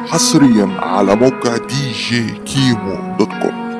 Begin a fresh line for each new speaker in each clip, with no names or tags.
حصريا على موقع دي جي كيمو دوت كوم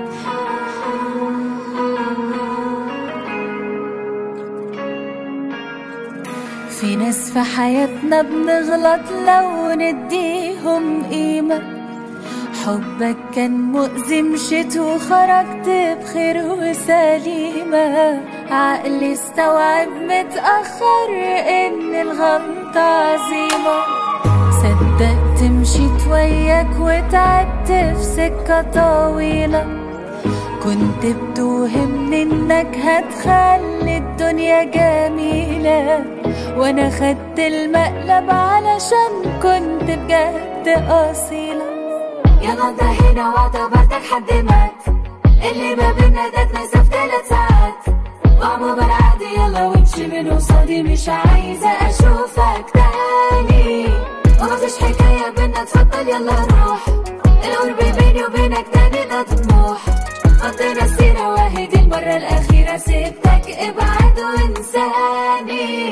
في ناس في حياتنا بنغلط لو نديهم قيمة حبك كان مؤذي مشيت وخرجت بخير وسليمة عقلي استوعب متأخر إن الغلطة عظيمة صدقت مشيت وياك وتعبت في سكة طويلة كنت بتوهمني انك هتخلي الدنيا جميلة وانا خدت المقلب علشان كنت بجد اصيلة
يلا انتهينا واعتبرتك حد مات اللي ما بينا ده اتنسى في ثلاث ساعات وعموما عادي يلا وامشي من قصادي مش عايزة اشوفك تاني ومفيش حكاية بينا اتفضل يلا روح القرب بيني وبينك تاني ده طموح قضينا السيرة واهي دي المرة الأخيرة سيبتك ابعد وانساني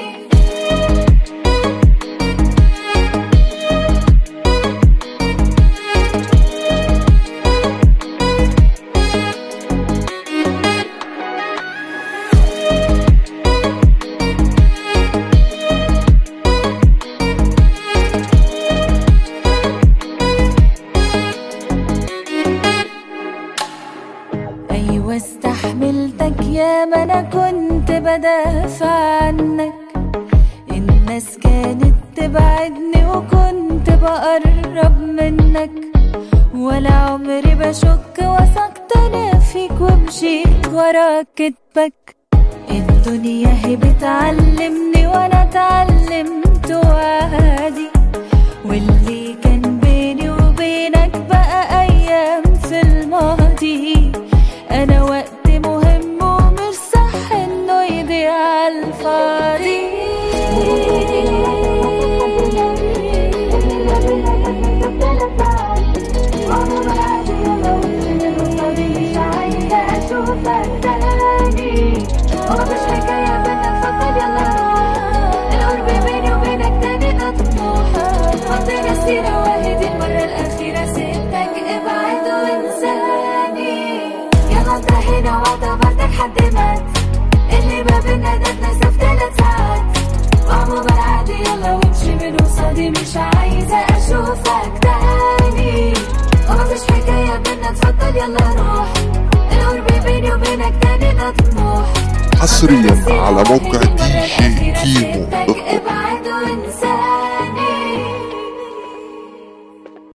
ايوه استحملتك يا ما انا كنت بدافع عنك الناس كانت تبعدني وكنت بقرب منك ولا عمري بشك وثقت انا فيك ومشيت ورا كتبك الدنيا هي بتعلمني وانا اتعلمت وعادي واللي كان بيني وبينك بقى ايام في الماضي انا وقت مهم ومش صح انه يضيع على الفاضي
ومفيش حكاية بينا اتفضل يلا روح القرب بيني وبينك تاني ده طموح قضينا السيرة واهي دي المرة الأخيرة سيبتك ابعد وانساني يلا انتهينا واعتبرتك حد مات اللي ما بينا ده اتنسى في ثلاث ساعات وعموما عادي يلا وامشي من قصادي مش عايزة أشوفك تاني ومفيش حكاية بينا اتفضل يلا روح القرب بيني وبينك تاني ده طموح
حصريا على موقع دي جي كيمو دوت كوم
ابعد وانساني